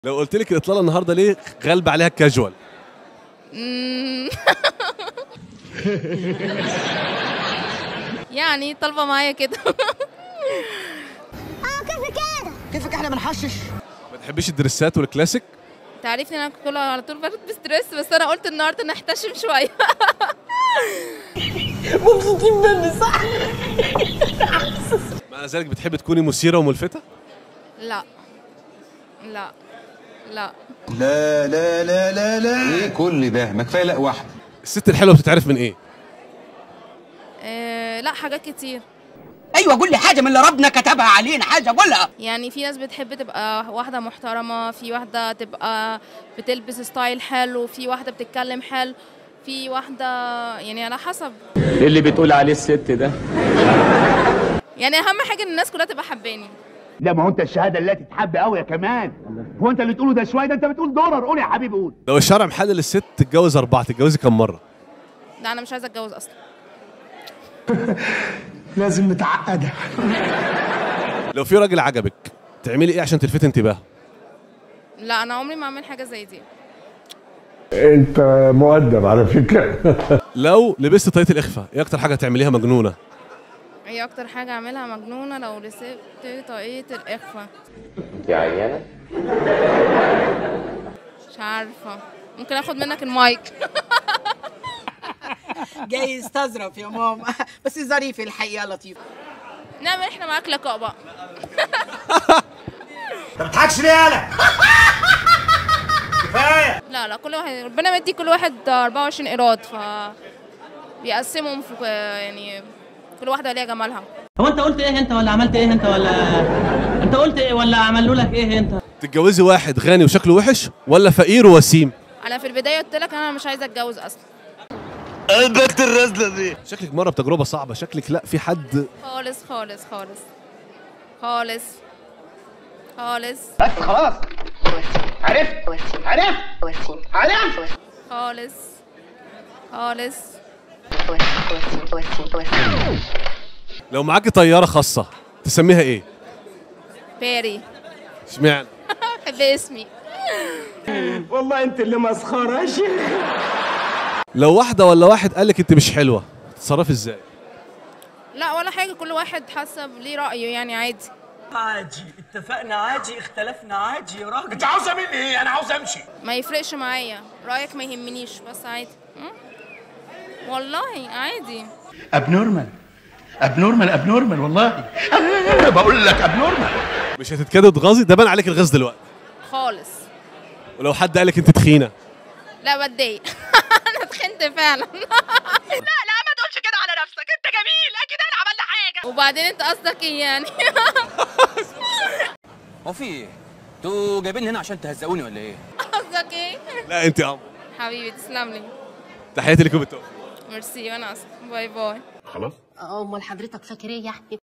لو قلت لك الاطلاله النهارده ليه غالبه عليها الكاجوال مم. يعني طالبه معايا كده كيفك احنا بنحشش ما تحبيش الدريسات والكلاسيك تعرفني انا كل على طول بلبس ستريس بس انا قلت النهارده نحتشم شويه مع ذلك بتحبي تكوني مثيره وملفته لا لا لا لا لا لا لا لا ايه كل ده ما كفايه لا واحده الست الحلوه بتتعرف من ايه إيه لا حاجات كتير ايوه قول لي حاجه من اللي ربنا كتبها علينا حاجه قولها يعني في ناس بتحب تبقى واحدة محترمة في واحدة تبقى بتلبس ستايل حلو في واحدة بتتكلم حلو في واحدة يعني على حسب ايه اللي بتقول عليه الست ده يعني أهم حاجة إن الناس كلها تبقى حباني لا ما هو انت الشهاده اللي تتحب قوي يا كمان هو انت اللي تقوله ده شويه ده انت بتقول دولار قول يا حبيبي قول لو الشرع محلل الست تتجوز اربعه تتجوزي كم مره لا أنا مش عايزة أتجوز أصلا لازم نتعقد لو في راجل عجبك تعملي ايه عشان تلفتي انتباهه لا أنا عمري ما أعمل حاجة زي دي انت مؤدب على فكره لو لبست طاقية الإخفاء إيه أكتر حاجة تعمليها مجنونة؟ هي أكتر حاجة أعملها مجنونة لو رسبت طاقية الإخفاء انت عيانه مش عارفة ممكن آخد منك المايك جاي يستظرف يا ماما بس ظريف الحقيقه لطيف نعمل إحنا معاك لقاء بقى ما تضحكش ليه يالا كفايه لا لا كل واحد ربنا مدي كل واحد 24 ايراد ف بيقسمهم في يعني كل واحده ليها جمالها هو انت قلت ايه انت ولا عملت ايه انت ولا انت قلت ايه ولا عملوا لك ايه انت تتجوزي واحد غني وشكله وحش ولا فقير ووسيم؟ انا في البدايه قلت لك انا مش عايزه اتجوز اصلا شكلك مرة بتجربة صعبة شكلك لا في حد خالص خالص خالص خالص خالص بس خلاص عرفت عرفت عرفت خالص خالص لو معاكي طيارة خاصة تسميها إيه؟ باري اشمعنى؟ بحب اسمي والله انت اللي مسخره يا شيخ لو واحدة ولا واحد قالك أنت مش حلوة تتصرفي إزاي؟ لا ولا حاجه كل واحد حسب ليه رايه يعني عادي عادي اتفقنا عادي اختلفنا عادي يا راجل انت عاوزه مني ايه انا عاوز امشي ما يفرقش معايا رايك ما يهمنيش بس عادي م? والله عادي ابنورمال ابنورمال ابنورمال والله بقول لك ابنورمال مش هتتكادي وتغاظي ده بان عليك الغاز دلوقتي خالص ولو حد قالك أنت تخينة لا بتضايق انا تخنت فعلا لا ما تقولش كده على نفسك انت جميل اكيد انا عملنا حاجه وبعدين انت قصدك ايه يعني هو في ايه؟ انتوا جايبين هنا عشان تهزقوني ولا ايه؟ قصدك ايه لا أنت قمر حبيبي تسلم لي تحياتي لكم بالتوفيق ميرسي وانا اسف باي باي امال حضرتك فاكر ايه يا احمد